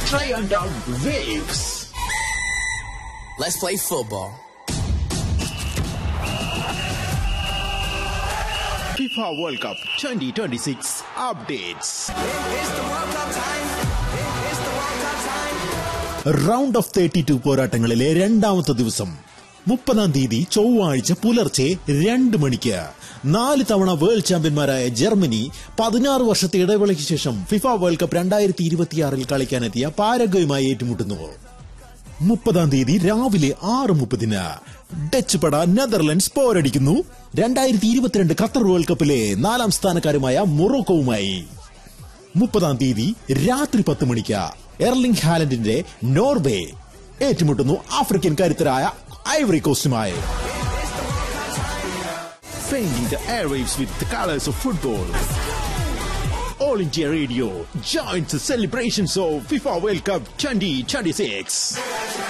Triangle Waves. Let's play football. FIFA World Cup 2026 updates. Round of thirty two പോരാട്ടങ്ങളിലെ രണ്ടാമത്തെ ദിവസം മുപ്പതാം തീയതി ചൊവ്വാഴ്ച പുലർച്ചെ രണ്ട് മണിക്ക് നാല് തവണ വേൾഡ് ചാമ്പ്യന്മാരായ ജർമ്മനി പതിനാറ് വർഷത്തെ ഇടവേളയ്ക്ക് ശേഷം ഫിഫ വേൾഡ് കപ്പ് രണ്ടായിരത്തി ഇരുപത്തിയാറിൽ കളിക്കാനെത്തിയ പാരഗ്വയുമായി ഏറ്റുമുട്ടുന്നു മുപ്പതാം തീയതി രാവിലെ ആറ് മുപ്പതിന് ഡച്ച് പട നെതർലൻഡ്സ് പോരടിക്കുന്നു രണ്ടായിരത്തി ഇരുപത്തിരണ്ട് ഖത്തർ വേൾഡ് കപ്പിലെ നാലാം സ്ഥാനക്കാരുമായ മൊറോക്കോവുമായി മുപ്പതാം തീയതി രാത്രി പത്ത് മണിക്ക് എർലിംഗ് ഹാലൻഡിന്റെ നോർവേ ഏറ്റുമുട്ടുന്നു ആഫ്രിക്കൻ കരുത്തരായ ഐവറി കോസ്റ്റുമായി Painting the airwaves with the colors of football. All India Radio joins the celebrations of FIFA World Cup 2026.